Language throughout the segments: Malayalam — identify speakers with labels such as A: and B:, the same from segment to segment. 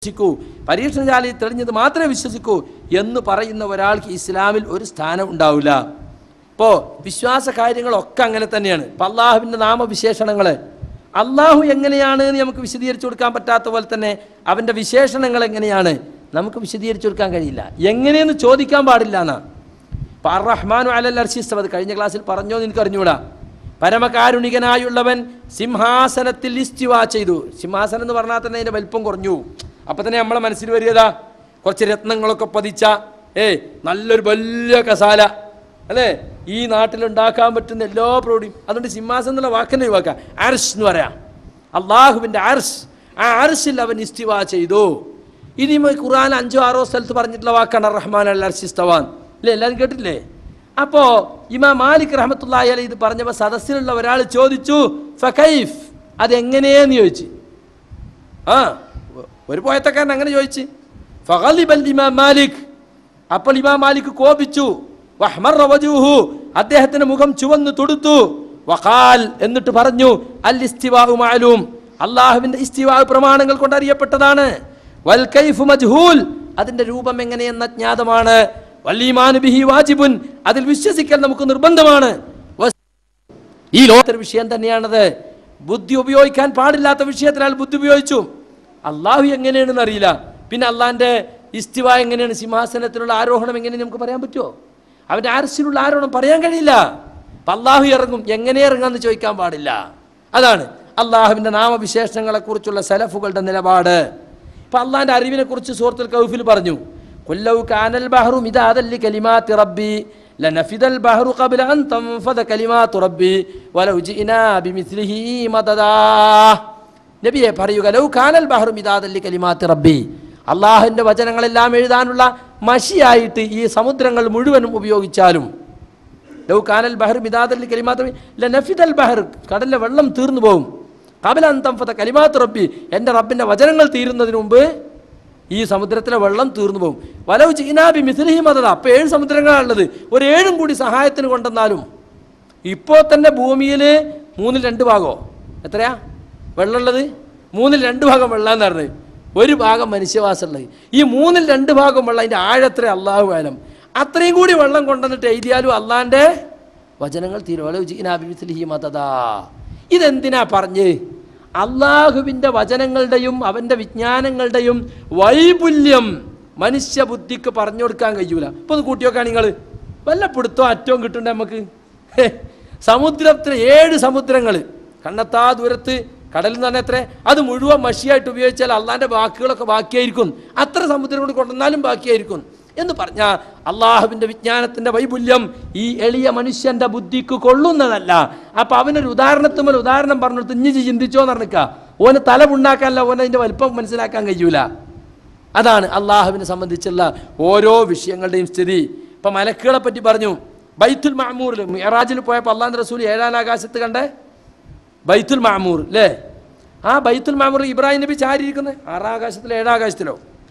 A: വിശ്വസിക്കൂ പരീക്ഷണശാലയിൽ തെളിഞ്ഞത് മാത്രമേ വിശ്വസിക്കൂ എന്ന് പറയുന്ന ഒരാൾക്ക് ഇസ്ലാമിൽ ഒരു സ്ഥാനം ഉണ്ടാവില്ല ഇപ്പോൾ വിശ്വാസ കാര്യങ്ങളൊക്കെ അങ്ങനെ തന്നെയാണ് ഇപ്പം അള്ളാഹുവിൻ്റെ നാമവിശേഷണങ്ങൾ അള്ളാഹു എങ്ങനെയാണ് എന്ന് നമുക്ക് വിശദീകരിച്ചു കൊടുക്കാൻ പറ്റാത്ത പോലെ തന്നെ അവൻ്റെ വിശേഷണങ്ങൾ എങ്ങനെയാണ് നമുക്ക് വിശദീകരിച്ചു കൊടുക്കാൻ കഴിയില്ല എങ്ങനെയെന്ന് ചോദിക്കാൻ പാടില്ല എന്നാ ഇപ്പം അർ റഹ്മാനു അലൽ അർശിസ്തം അത് കഴിഞ്ഞ ക്ലാസ്സിൽ പറഞ്ഞോ എന്ന് എനിക്ക് അറിഞ്ഞൂടാ പരമകാരുണികനായുള്ളവൻ സിംഹാസനത്തിൽ ഇസ്തിവ ചെയ്തു സിംഹാസനം എന്ന് പറഞ്ഞാൽ തന്നെ അതിൻ്റെ വലിപ്പം കുറഞ്ഞു അപ്പം തന്നെ നമ്മളെ മനസ്സിൽ വരികതാ കുറച്ച് രത്നങ്ങളൊക്കെ പതിച്ച ഏ നല്ലൊരു വലിയ കസാല അല്ലേ ഈ നാട്ടിലുണ്ടാക്കാൻ പറ്റുന്ന എല്ലാ പ്രോഡിയും അതുകൊണ്ട് സിംഹാസനം എന്നുള്ള വാക്കിനെ ഒഴിവാക്കാം അർഷ് എന്ന് പറയാം അള്ളാഹുവിൻ്റെ അർഷ് ആ അർഷിൽ അവൻ ഇസ്തിവ ചെയ്തു ഇനി ഖുർആൻ അഞ്ചോ ആറോ സ്ഥലത്ത് പറഞ്ഞിട്ടുള്ള വാക്കാണ് റഹ്മാൻ അൽ അർഷിസ്തവാൻ അല്ലേ എല്ലാവരും കേട്ടില്ലേ അപ്പോ ഇമാ മാലിക് റഹമത്തുള്ളാഹി അലൈഹി ഇത് പറഞ്ഞപ്പോൾ സദസ്സിലുള്ള ഒരാൾ ചോദിച്ചു ഫക്കൈഫ് അതെങ്ങനെയെന്ന് ചോദിച്ചു ആ ഒരു പോയത്തക്കാരൻ അങ്ങനെ ചോദിച്ചു ഫഗളിബൽ ഇമാം മാലിക് അപ്പോൾ ഇമാം മാലിക് കോപിച്ചു വഹ്മറ വജൂഹു അദ്ദേഹത്തിന്റെ മുഖം ചുവന്നു തൊടുത്തു വഖാൽ എന്നിട്ട് പറഞ്ഞു അൽ ഇസ്തിവാഉ മാലൂം അള്ളാഹുവിന്റെ ഇസ്തിവാ പ്രമാണങ്ങൾ കൊണ്ട് അറിയപ്പെട്ടതാണ് വൽ കൈഫു മജ്ഹൂൽ അതിന്റെ രൂപം എങ്ങനെയെന്ന് അജ്ഞാതമാണ് വല്ലീമാനു ബിഹി വാജിബുൻ അതിൽ വിശ്വസിക്കൽ നമുക്ക് നിർബന്ധമാണ് വസ് ഈ ലോകത്തൊരു വിഷയം തന്നെയാണത് ബുദ്ധി ഉപയോഗിക്കാൻ പാടില്ലാത്ത വിഷയത്തിൽ അയാൾ ബുദ്ധി ഉപയോഗിച്ചു അള്ളാഹു എങ്ങനെയാണെന്ന് അറിയില്ല പിന്നെ അള്ളാഹിന്റെ ഇസ്തിവ എങ്ങനെയാണ് സിംഹാസനത്തിലുള്ള ആരോഹണം എങ്ങനെയാണ് നമുക്ക് പറയാൻ പറ്റുമോ അവന്റെ ആരസിലുള്ള ആരോഹണം പറയാൻ കഴിയില്ല അപ്പൊ അള്ളാഹു ഇറങ്ങും എങ്ങനെ ഇറങ്ങാന്ന് ചോദിക്കാൻ പാടില്ല അതാണ് അള്ളാഹുവിന്റെ നാമവിശേഷണങ്ങളെ കുറിച്ചുള്ള സലഫുകളുടെ നിലപാട് ഇപ്പൊ അള്ളാഹിന്റെ അറിവിനെ കുറിച്ച് സൂറത്തുൽ കൗഫിൽ പറഞ്ഞു കൊല്ലൗ കാനൽ ബഹ്റു മിദാദല്ലി കലിമാത്തി റബ്ബി لنفد البحر قبل أن تنفذ كلمات ربي ولو جئنا بمثله مددا നബിയെ പറയുക ലൗ കാനൽ ബഹ്റു മിദാദല്ലി കലിമാത്തി റബ്ബി അള്ളാഹുവിൻ്റെ വചനങ്ങളെല്ലാം എഴുതാനുള്ള മഷിയായിട്ട് ഈ സമുദ്രങ്ങൾ മുഴുവനും ഉപയോഗിച്ചാലും ലൗ കാനൽ ബഹർ മിദാദല്ലി കലിമാത്ത് ലനഫിദൽ ബഹർ കടലിലെ വെള്ളം തീർന്നു പോകും കബല അന്തംഫത കലിമാത്ത് റബ്ബി എൻ്റെ റബ്ബിൻ്റെ വചനങ്ങൾ തീരുന്നതിന് മുമ്പ് ഈ സമുദ്രത്തിലെ വെള്ളം തീർന്നു പോകും വലവ് ചീനാബി മിഥിലഹി മതത അപ്പോൾ ഏഴ് സമുദ്രങ്ങളാണുള്ളത് ഒരു ഏഴും കൂടി സഹായത്തിന് കൊണ്ടെന്നാലും ഇപ്പോൾ തന്നെ ഭൂമിയിൽ മൂന്നിൽ രണ്ട് ഭാഗമോ എത്രയാ വെള്ളമുള്ളത് മൂന്നിൽ രണ്ട് ഭാഗം വെള്ളം എന്ന് പറഞ്ഞത് ഒരു ഭാഗം മനുഷ്യവാസമുള്ളത് ഈ മൂന്നിൽ രണ്ട് ഭാഗം വെള്ളം അതിൻ്റെ ആഴത്ര അള്ളാഹു ആലം അത്രയും കൂടി വെള്ളം കൊണ്ടുവന്നിട്ട് എഴുതിയാലും അള്ളാൻ്റെ വചനങ്ങൾ തീരുവലി മതതാ ഇതെന്തിനാ പറഞ്ഞ് അള്ളാഹുവിൻ്റെ വചനങ്ങളുടെയും അവൻ്റെ വിജ്ഞാനങ്ങളുടെയും വൈപുല്യം മനുഷ്യബുദ്ധിക്ക് പറഞ്ഞു കൊടുക്കാൻ കഴിയൂല ഇപ്പൊ ഒന്ന് കൂട്ടിയോക്കാ നിങ്ങൾ വല്ല പിടുത്തോ അറ്റവും കിട്ടണ്ടേ നമുക്ക് ഹേ, സമുദ്രത്തിൽ ഏഴ് സമുദ്രങ്ങൾ കണ്ണെത്താ ദൂരത്ത് കടലിൽ തന്നെ എത്ര അത് മുഴുവൻ മഷിയായിട്ട് ഉപയോഗിച്ചാൽ അള്ളാന്റെ വാക്കുകളൊക്കെ ബാക്കിയായിരിക്കും അത്ര സമുദ്രം കൊണ്ട് കൊണ്ടുവന്നാലും ബാക്കിയായിരിക്കും എന്ന് പറഞ്ഞാൽ അള്ളാഹുവിൻ്റെ വിജ്ഞാനത്തിൻ്റെ വൈപുല്യം ഈ എളിയ മനുഷ്യൻ്റെ ബുദ്ധിക്ക് കൊള്ളുന്നതല്ല അപ്പം അവനൊരു ഉദാഹരണത്തുമ്പോൾ ഉദാഹരണം പറഞ്ഞിട്ട് ഇഞ്ഞി ചിന്തിച്ചോ എന്ന് പറഞ്ഞിക്ക ഓന് തല പുണ്ണാക്കാനല്ല ഓന് അതിൻ്റെ വലിപ്പം മനസ്സിലാക്കാൻ കഴിയൂല അതാണ് അള്ളാഹുവിനെ സംബന്ധിച്ചുള്ള ഓരോ വിഷയങ്ങളുടെയും സ്ഥിതി ഇപ്പം മലക്കുകളെ പറ്റി പറഞ്ഞു ബൈത്തുൽ മാമൂറിൽ മിറാജിൽ പോയപ്പോൾ അള്ളാഹ് റസൂൽ ഏഴാം ആകാശത്ത് കണ്ടേ ബൈത്തുൽ മാമൂർ അല്ലേ ആ ബൈത്തുൽ മാമൂർ ഇബ്രാഹിം നബി ചാരിയിരിക്കുന്നത് ആറാം ആകാശത്തിലോ ഏഴാം ആകാശത്തിലോ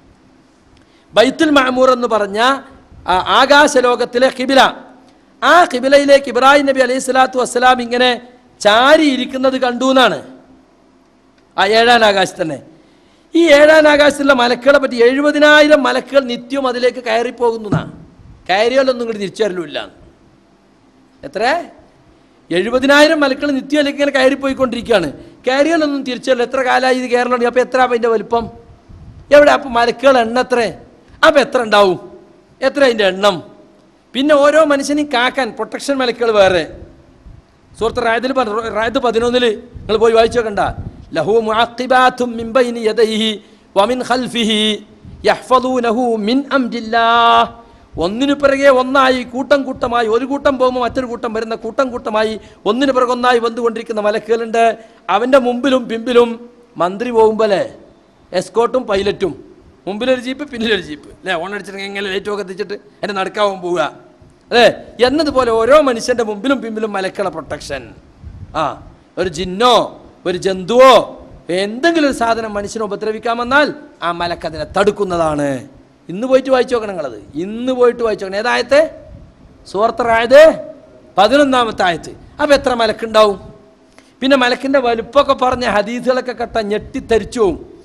A: ബൈത്തുൽ മാമൂർ എന്ന് പറഞ്ഞ ആ ആകാശലോകത്തിലെ കിബില ആ കിബിലയിലേക്ക് ഇബ്രാഹിം നബി അലൈഹി സ്വലാത്തു വസ്സലാം ഇങ്ങനെ ചാരി ഇരിക്കുന്നത് കണ്ടു എന്നാണ് ആ ഏഴാം ആകാശത്ത് തന്നെ ഈ ഏഴാം ആകാശത്തുള്ള മലക്കുകളെ പറ്റി എഴുപതിനായിരം മലക്കുകൾ നിത്യവും അതിലേക്ക് കയറിപ്പോകുന്നതാ കയറിയാലൊന്നും ഇങ്ങോട്ട് തിരിച്ചു വരലുമില്ല എത്ര എഴുപതിനായിരം മലക്കൾ നിത്യം അല്ലെങ്കിൽ ഇങ്ങനെ കയറിപ്പോയിക്കൊണ്ടിരിക്കുകയാണ് കയറിയാലൊന്നും തിരിച്ചല്ല എത്ര കാലമായി ഇത് കയറലുണ്ട് അപ്പോൾ എത്ര അതിൻ്റെ വലിപ്പം എവിടെ അപ്പം മലക്കുകൾ എണ്ണ എത്ര അപ്പം എത്ര ഉണ്ടാവും എത്ര അതിൻ്റെ എണ്ണം പിന്നെ ഓരോ മനുഷ്യനെയും കാക്കാൻ പ്രൊട്ടക്ഷൻ മലക്കുകൾ വേറെ സുഹൃത്ത് റായതിൽ പറഞ്ഞു റായത്ത് പതിനൊന്നിൽ നിങ്ങൾ പോയി വായിച്ചു നോക്കണ്ട ലഹു മുഅഖിബാത്തും മിൻ ബൈനി യദൈഹി വമിൻ ഖൽഫിഹി യഹ്ഫദൂനഹു മിൻ അംരില്ലാഹ് ഒന്നിനു പിറകെ ഒന്നായി കൂട്ടം കൂട്ടമായി ഒരു കൂട്ടം പോകുമ്പോൾ മറ്റൊരു കൂട്ടം വരുന്ന കൂട്ടം കൂട്ടമായി ഒന്നിനു പിറകെ ഒന്നായി വന്നുകൊണ്ടിരിക്കുന്ന മലക്കുകളുണ്ട് അവൻ്റെ മുമ്പിലും പിമ്പിലും മന്ത്രി പോകുമ്പോഴേ എസ്കോട്ടും പൈലറ്റും മുമ്പിലൊരു ജീപ്പ് പിന്നിലൊരു ജീപ്പ് അല്ലേ ഓണടിച്ചിട്ട് എങ്ങനെ ലൈറ്റ് ഒക്കെ എത്തിച്ചിട്ട് എൻ്റെ നടക്കാവും പോവുക അല്ലേ എന്നതുപോലെ ഓരോ മനുഷ്യൻ്റെ മുമ്പിലും പിമ്പിലും മലക്കള പ്രൊട്ടക്ഷൻ ആ ഒരു ജിന്നോ ഒരു ജന്തുവോ എന്തെങ്കിലും ഒരു സാധനം മനുഷ്യനെ ഉപദ്രവിക്കാൻ വന്നാൽ ആ മലക്ക് അതിനെ തടുക്കുന്നതാണ് ഇന്ന് പോയിട്ട് വായിച്ചു നോക്കണം നിങ്ങളത് ഇന്ന് പോയിട്ട് വായിച്ചു നോക്കണം ഏതായത്തെ സുഹൃത്തറായത് പതിനൊന്നാമത്തെ ആയത്ത് അപ്പം എത്ര മലക്കുണ്ടാവും പിന്നെ മലക്കിൻ്റെ വലുപ്പമൊക്കെ പറഞ്ഞ ഹദീസുകളൊക്കെ കട്ട ഞെട്ടിത്തരിച്ചു പോവും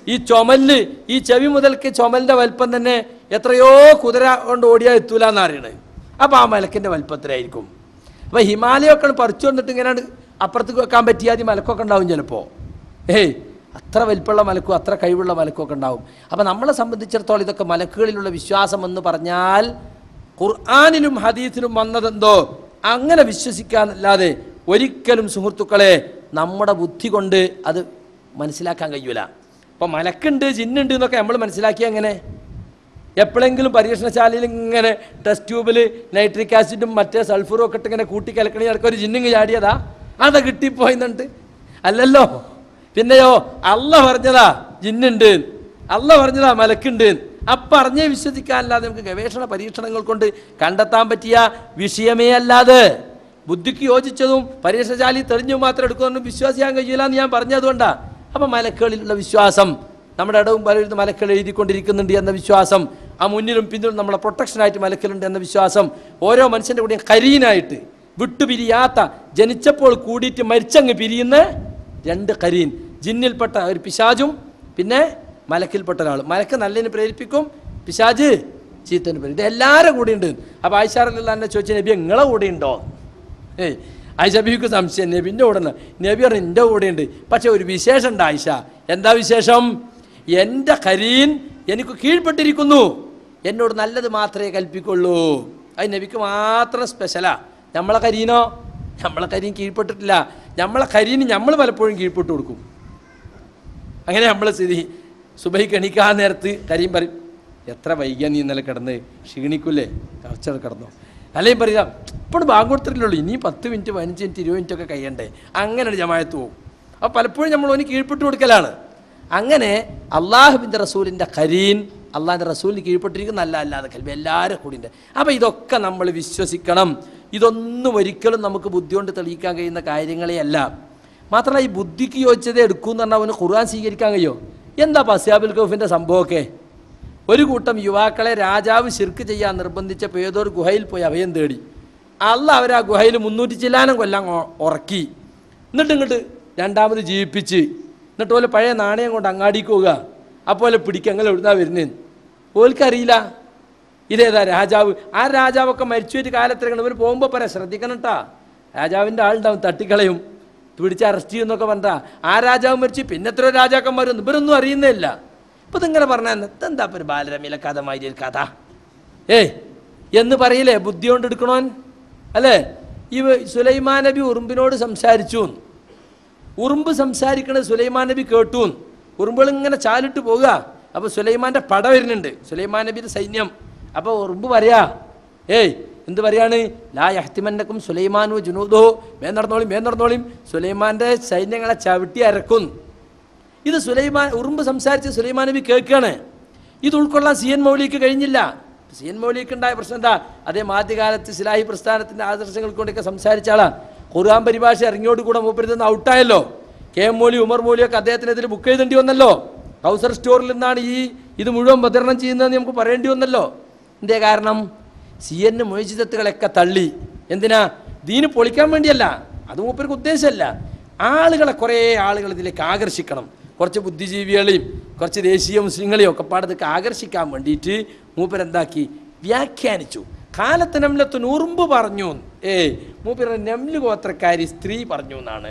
A: ഈ ചുമല് ഈ ചെവി മുതൽക്ക് ചുമലിന്റെ വലിപ്പം തന്നെ എത്രയോ കുതിര കൊണ്ട് ഓടിയാൽ എത്തൂല എന്ന് അറിയണത് അപ്പോൾ ആ മലക്കിന്റെ വലിപ്പത്തിലായിരിക്കും അപ്പോൾ ഹിമാലയൊക്കെ പറിച്ചു വന്നിട്ട് ഇങ്ങനെ അപ്പുറത്തേക്ക് വെക്കാൻ പറ്റിയാൽ ഈ മലക്കൊക്കെ ഉണ്ടാവും ചിലപ്പോൾ ഏയ് അത്ര വലിപ്പമുള്ള മലക്കും അത്ര കഴിവുള്ള മലക്കും ഒക്കെ ഉണ്ടാവും അപ്പം നമ്മളെ സംബന്ധിച്ചിടത്തോളം ഇതൊക്കെ മലക്കുകളിലുള്ള വിശ്വാസം എന്ന് പറഞ്ഞാൽ ഖുർആാനിലും ഹദീസിലും വന്നതെന്തോ അങ്ങനെ വിശ്വസിക്കാന്നല്ലാതെ ഒരിക്കലും സുഹൃത്തുക്കളെ നമ്മുടെ ബുദ്ധി കൊണ്ട് അത് മനസ്സിലാക്കാൻ കഴിയൂല ഇപ്പം മലക്കുണ്ട് ജിന്നുണ്ട് എന്നൊക്കെ നമ്മൾ മനസ്സിലാക്കിയ എങ്ങനെ എപ്പോഴെങ്കിലും പരീക്ഷണശാലയിൽ ഇങ്ങനെ ടെസ്റ്റ് ട്യൂബിൽ നൈട്രിക് ആസിഡും മറ്റേ സൾഫറും ഒക്കെ ഇട്ട് ഇങ്ങനെ കൂട്ടി കലക്കണി ഇടയ്ക്ക് ഒരു ജിന്നിങ് ചാടിയതാ അത് കിട്ടിപ്പോയിന്നുണ്ട് അല്ലല്ലോ പിന്നെയോ അല്ല പറഞ്ഞതാ ജിന്നുണ്ട് അല്ല പറഞ്ഞതാ മലക്കുണ്ട് അപ്പം അറിഞ്ഞേ വിശ്വസിക്കാനല്ലാതെ നമുക്ക് ഗവേഷണ പരീക്ഷണങ്ങൾ കൊണ്ട് കണ്ടെത്താൻ പറ്റിയ വിഷയമേ അല്ലാതെ ബുദ്ധിക്ക് യോജിച്ചതും പരീക്ഷണശാലി തെളിഞ്ഞു മാത്രം എടുക്കുമെന്നും വിശ്വസിക്കാൻ കഴിയില്ല എന്ന് ഞാൻ പറഞ്ഞതുകൊണ്ടാണ് അപ്പം മലക്കുകളിലുള്ള വിശ്വാസം നമ്മുടെ ഇടവും പലരും മലക്കൾ എഴുതിക്കൊണ്ടിരിക്കുന്നുണ്ട് എന്ന വിശ്വാസം ആ മുന്നിലും പിന്നിലും നമ്മളെ പ്രൊട്ടക്ഷനായിട്ട് മലക്കലുണ്ട് എന്ന വിശ്വാസം ഓരോ മനുഷ്യൻ്റെ കൂടെയും കരീനായിട്ട് വിട്ടുപിരിയാത്ത ജനിച്ചപ്പോൾ കൂടിയിട്ട് മരിച്ചങ്ങ് പിരിയുന്ന രണ്ട് കരീൻ ജിന്നിൽപ്പെട്ട ഒരു പിശാജും പിന്നെ മലക്കിൽപ്പെട്ട ഒരാൾ മലക്ക് നല്ലതിന് പ്രേരിപ്പിക്കും പിശാജ് ചീത്തന് പ്രേരിപ്പിക്കും ഇത് എല്ലാവരും കൂടെ ഉണ്ട് അപ്പോൾ ആയിഷാറിലുള്ള എന്നെ ചോദിച്ച നബി നിങ്ങളെ കൂടെ ഉണ്ടോ ഏയ് ആയിഷ ബിക്ക് സംശയം നബിൻ്റെ കൂടെ ഉണ്ട് നബി പറഞ്ഞു എൻ്റെ കൂടെ ഉണ്ട് പക്ഷെ ഒരു വിശേഷം ഉണ്ട് ആയിഷ എന്താ വിശേഷം എൻ്റെ കരീൻ എനിക്ക് കീഴ്പ്പെട്ടിരിക്കുന്നു എന്നോട് നല്ലത് മാത്രമേ കൽപ്പിക്കുള്ളൂ അത് നബിക്ക് മാത്രം സ്പെഷ്യലാ നമ്മളെ കരീനോ നമ്മളെ കരീൻ കീഴ്പ്പെട്ടിട്ടില്ല നമ്മളെ കരീന് നമ്മൾ പലപ്പോഴും കീഴ്പ്പെട്ട് കൊടുക്കും അങ്ങനെ നമ്മളെ സ്ഥിതി സുബൈക്ക് എണീക്കാൻ നേരത്ത് കരീം പറയും എത്ര വൈകിയാ നീ ഇന്നലെ കിടന്ന് ക്ഷീണിക്കൂലേ കുറച്ചത് കിടന്നോ അല്ലെങ്കിൽ പറയുക ഇപ്പോഴും ബാങ്ക് കൊടുത്തിട്ടില്ലുള്ളൂ ഇനി പത്ത് മിനിറ്റ് പതിനഞ്ച് മിനിറ്റ് ഇരുപത് മിനിറ്റ് ഒക്കെ കഴിയണ്ടേ അങ്ങനെ ഒരു ജമായത്ത് പോകും അപ്പോൾ പലപ്പോഴും നമ്മൾ ഓന് കീഴ്പ്പെട്ട് കൊടുക്കലാണ് അങ്ങനെ അള്ളാഹുബിൻ്റെ റസൂലിൻ്റെ കരീൻ അള്ളാഹിൻ്റെ റസൂലിന് കീഴ്പ്പെട്ടിരിക്കുന്ന അല്ല അല്ലാതെ കൽവി എല്ലാവരും കൂടി ഉണ്ട് അപ്പോൾ ഇതൊക്കെ നമ്മൾ വിശ്വസിക്കണം ഇതൊന്നും ഒരിക്കലും നമുക്ക് ബുദ്ധി കൊണ്ട് തെളിയിക്കാൻ കഴിയുന്ന കാര്യങ്ങളേ അല്ല മാത്രമല്ല ഈ ബുദ്ധിക്ക് യോജിച്ചതേ എടുക്കൂ എന്ന് പറഞ്ഞാൽ അവന് ഖുർആൻ സ്വീകരിക്കാൻ കഴിയോ എന്താ പസ്യാബുൽ കൗഫിൻ്റെ സംഭവമൊക്കെ ഒരു കൂട്ടം യുവാക്കളെ രാജാവ് ശിർക്ക് ചെയ്യാൻ നിർബന്ധിച്ചപ്പോൾ ഏതോ ഒരു ഗുഹയിൽ പോയി അഭയം തേടി അല്ല അവർ ആ ഗുഹയിൽ മുന്നൂറ്റി ചില്ലാനം കൊല്ലം ഉ- ഉറക്കി എന്നിട്ട് ഇങ്ങോട്ട് രണ്ടാമത് ജീവിപ്പിച്ച് എന്നിട്ട് പോലെ പഴയ നാണയം കൊണ്ട് അങ്ങാടിക്ക് പോവുക അപ്പോൾ പിടിക്കുക നിങ്ങൾ എവിടുന്നാ വരുന്നതെന്ന് ഓൽക്കറിയില്ല ഇതേതാ രാജാവ് ആ രാജാവൊക്കെ മരിച്ചു ഒരു കാലത്തിറങ്ങണം ഇവർ പോകുമ്പോൾ പറയാം ശ്രദ്ധിക്കണം കേട്ടാ രാജാവിൻ്റെ ആളുണ്ടാവും തട്ടിക്കളയും പിടിച്ച് അറസ്റ്റ് ചെയ്യുന്നൊക്കെ പറഞ്ഞാ ആ രാജാവ് മരിച്ചു പിന്നെ എത്രയോ രാജാക്കന്മാരൊന്നും ഇവരൊന്നും അറിയുന്നില്ല ഇപ്പം ഇതിങ്ങനെ പറഞ്ഞാൽ എന്താ ഇപ്പൊ ഒരു ബാലരമയിലെ കഥ മാതിരി ഒരു കഥ ഏയ് എന്ന് പറയില്ലേ ബുദ്ധി കൊണ്ട് എടുക്കണോൻ അല്ലേ ഈ സുലൈമാൻ നബി ഉറുമ്പിനോട് സംസാരിച്ചു എന്ന്. ഉറുമ്പ് സംസാരിക്കണത് സുലൈമാൻ നബി കേട്ടു എന്ന്. ഉറുമ്പുകൾ ഇങ്ങനെ ചാലിട്ട് പോവുക അപ്പോൾ സുലൈമാൻ്റെ പട വരുന്നുണ്ട് സുലൈമാൻ നബിയുടെ സൈന്യം അപ്പോൾ ഉറുമ്പ് പറയാ ഏയ് എന്ത് പറയാണ് ലാ യഹ്തിമന്നക്കും സുലൈമാനു ജുനൂദോ മേ നടന്നോളിയും മേ നടന്നോളിയും സുലൈമാൻ്റെ സൈന്യങ്ങളെ ചവിട്ടി അരക്കും ഇത് സുലൈമാൻ ഉറുമ്പ് സംസാരിച്ച് സുലൈമാൻ നബി കേൾക്കുകയാണ് ഇത് ഉൾക്കൊള്ളാൻ സി എൻ മൗലിക്ക് കഴിഞ്ഞില്ല സി എൻ മൗലിക്ക് ഉണ്ടായ പ്രശ്നം എന്താ അതേ ആദ്യകാലത്ത് സിലാഹി പ്രസ്ഥാനത്തിൻ്റെ ആദർശങ്ങൾ കൊണ്ടൊക്കെ സംസാരിച്ച ആളാ ഖുർആൻ പരിഭാഷ ഇറങ്ങിയോട് കൂടെ മൂപ്പരുന്ന് ഔട്ടായല്ലോ കെ എം മൗലി ഉമർ മൗലിയൊക്കെ അദ്ദേഹത്തിനെതിരെ ബുക്ക് ചെയ്തേണ്ടി വന്നല്ലോ കൗസർ സ്റ്റോറിൽ നിന്നാണ് ഈ ഇത് മുഴുവൻ വിതരണം ചെയ്യുന്നതെന്ന് നമുക്ക് പറയേണ്ടി വന്നല്ലോ എന്തേ കാരണം സി എൻ മൊയ്ജിതത്തുകളൊക്കെ തള്ളി എന്തിനാ ദീന് പൊളിക്കാൻ വേണ്ടിയല്ല അത് മൂപ്പർക്ക് ഉദ്ദേശമല്ല ആളുകളെ കുറേ ആളുകൾ ഇതിലേക്ക് ആകർഷിക്കണം കുറച്ച് ബുദ്ധിജീവികളെയും കുറച്ച് ദേശീയ മുസ്ലിങ്ങളെയും ഒക്കെ പാടത്തേക്ക് ആകർഷിക്കാൻ വേണ്ടിയിട്ട് മൂപ്പരെന്താക്കി വ്യാഖ്യാനിച്ചു കാലത്ത് നമ്ലത്ത് നൂറുമ്പ് പറഞ്ഞു ഏ മൂപ്പര നെമ്ല് ഗോത്രക്കാരി സ്ത്രീ പറഞ്ഞു എന്നാണ്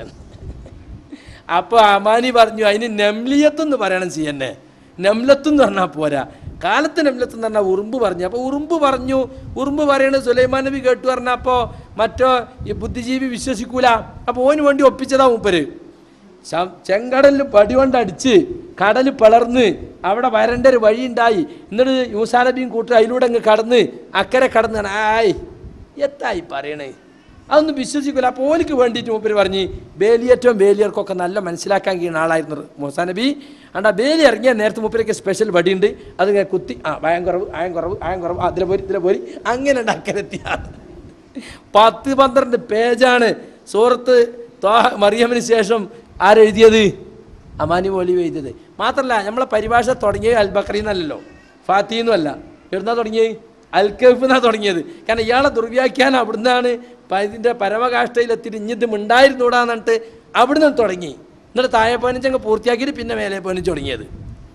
A: അപ്പോൾ അമാനി പറഞ്ഞു അതിന് നെമ്ലിയത്തെന്ന് പറയണം സി എന്നെ നെമ്ലത്തെന്ന് പറഞ്ഞാൽ പോരാ കാലത്ത് നെമ്ലത്ത് എന്ന് പറഞ്ഞാൽ ഉറുമ്പ് പറഞ്ഞു അപ്പോൾ ഉറുമ്പ് പറഞ്ഞു ഉറുമ്പ് പറയണത് സുലൈമാൻ നബി കേട്ടു പറഞ്ഞപ്പോൾ മറ്റോ ഈ ബുദ്ധിജീവി വിശ്വസിക്കൂല അപ്പോൾ ഓന് വേണ്ടി ഒപ്പിച്ചതാ മൂപ്പര് ശം- ചെങ്കടലിൽ പടികൊണ്ട് അടിച്ച് കടൽ പിളർന്ന് അവിടെ വരണ്ട ഒരു വഴിയുണ്ടായി എന്നിട്ട് യൂസാ നബിയും കൂട്ടി അതിലൂടെ അങ്ങ് കടന്ന് അക്കരെ കടന്ന് ആയ് എത്തായി പറയണേ അതൊന്നും വിശ്വസിക്കില്ല അപ്പോൾ ഓലിക്ക് വേണ്ടിയിട്ട് മൂപ്പര് പറഞ്ഞ് ബേലിയേറ്റവും ബേലിയർക്കൊക്കെ നല്ല മനസ്സിലാക്കാൻ കഴിയുന്ന ആളായിരുന്നു മൂസാ നബി അണ്ട ബേലി ഇറങ്ങിയ നേരത്തെ മൂപ്പരൊക്കെ സ്പെഷ്യൽ വടിയുണ്ട് അതിങ്ങനെ കുത്തി ആ ഭയം കുറവ് ആയം കുറവ് ആയം കുറവ് ആ, ഇതിലെ പോരി ഇതിലെ പോരി അങ്ങനെ ഉണ്ട് അക്കരെത്തിയ പത്ത് പന്ത്രണ്ട് പേജാണ് സൂറത്ത് ത്വാഹ മറിയമിന് ശേഷം ആരെഴുതിയത് അമാനി മൗലി എഴുതിയത് മാത്രമല്ല നമ്മളെ പരിഭാഷ തുടങ്ങിയത് അൽ ബക്രീ എന്നല്ലല്ലോ ഫാത്തിന്നും അല്ല എവിടുന്നാ തുടങ്ങിയത് അൽ കഫ് എന്നാ തുടങ്ങിയത് കാരണം ഇയാളെ ദുർവ്യാഖ്യാനം അവിടുന്നാണ് പ- ഇതിൻ്റെ പരമകാഷ്ഠയിലെത്തിയിട്ട് ഇഞ്ഞിത് മിണ്ടായിരുന്നൂടാന്നിട്ട് അവിടുന്ന് തുടങ്ങി എന്നിട്ട് താഴെ പതിനഞ്ച് അങ്ങ് പൂർത്തിയാക്കിയിട്ട് പിന്നെ മേലെ പതിനഞ്ച് തുടങ്ങിയത്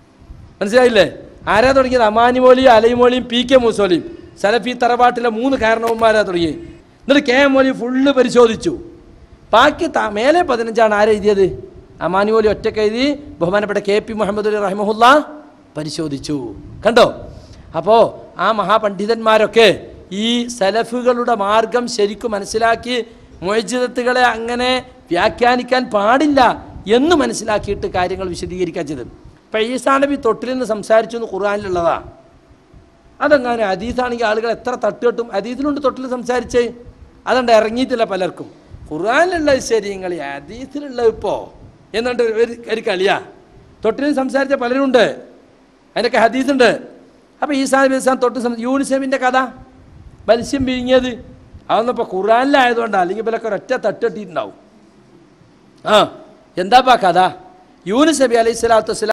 A: മനസ്സിലായില്ലേ ആരാ തുടങ്ങിയത് അമാനി മോലിയും അലൈമോളിയും പി കെ മൂസോലിയും സലഫി തറവാട്ടിലെ മൂന്ന് കാരണവന്മാരാ തുടങ്ങി എന്നിട്ട് കെ എം മോലി ഫുള്ള് പരിശോധിച്ചു ബാക്കി ത- മേലെ പതിനഞ്ചാണ് ആരാ എഴുതിയത് അമാനി മോലി ഒറ്റക്ക് എഴുതി ബഹുമാനപ്പെട്ട കെ പി മുഹമ്മദ് അലി റഹിമഹുല്ല പരിശോധിച്ചു കണ്ടോ അപ്പോൾ ആ മഹാപണ്ഡിതന്മാരൊക്കെ ഈ സലഫുകളുടെ മാർഗം ശരിക്കും മനസ്സിലാക്കി മൊയ്ജിതത്തുകളെ അങ്ങനെ വ്യാഖ്യാനിക്കാൻ പാടില്ല എന്ന് മനസ്സിലാക്കിയിട്ട് കാര്യങ്ങൾ വിശദീകരിക്കാൻ ചെയ്തത് ഇപ്പം ഈസാ നബി തൊട്ടിൽ നിന്ന് സംസാരിച്ചു എന്ന് ഖുർആാനിലുള്ളതാ അതെങ്ങനെ ഹദീസാണെങ്കിൽ ആളുകൾ എത്ര തട്ടുകെട്ടും ഹദീസിലുണ്ട് തൊട്ടിൽ സംസാരിച്ചേ അതുകൊണ്ട് ഇറങ്ങിയിട്ടില്ല പലർക്കും ഖുർആാനിലുള്ളത് ശരി നിങ്ങൾ ഹദീസിലുള്ളത് ഇപ്പോൾ എന്നിട്ട് ഒരു ഒരു കളിയാ തൊട്ടിൽ സംസാരിച്ച പലരുണ്ട് അതിനൊക്കെ ഹദീസുണ്ട് അപ്പോൾ ഈസാ നബി ഇസ്ലാം തൊട്ട് സം- യൂനിസെഫിൻ്റെ കഥ മത്സ്യം പിരിങ്ങിയത് അതൊന്നും ഇപ്പോൾ ഖുർആാനിലായതുകൊണ്ടാണ് അല്ലെങ്കിൽ ഇവരൊക്കെ ഒരൊറ്റ തട്ടിട്ടിട്ടുണ്ടാവും ആ എന്താപ്പാ കഥ യൂനിസ് നബി അലൈഹി സ്വലാത്തു വസ്സലാം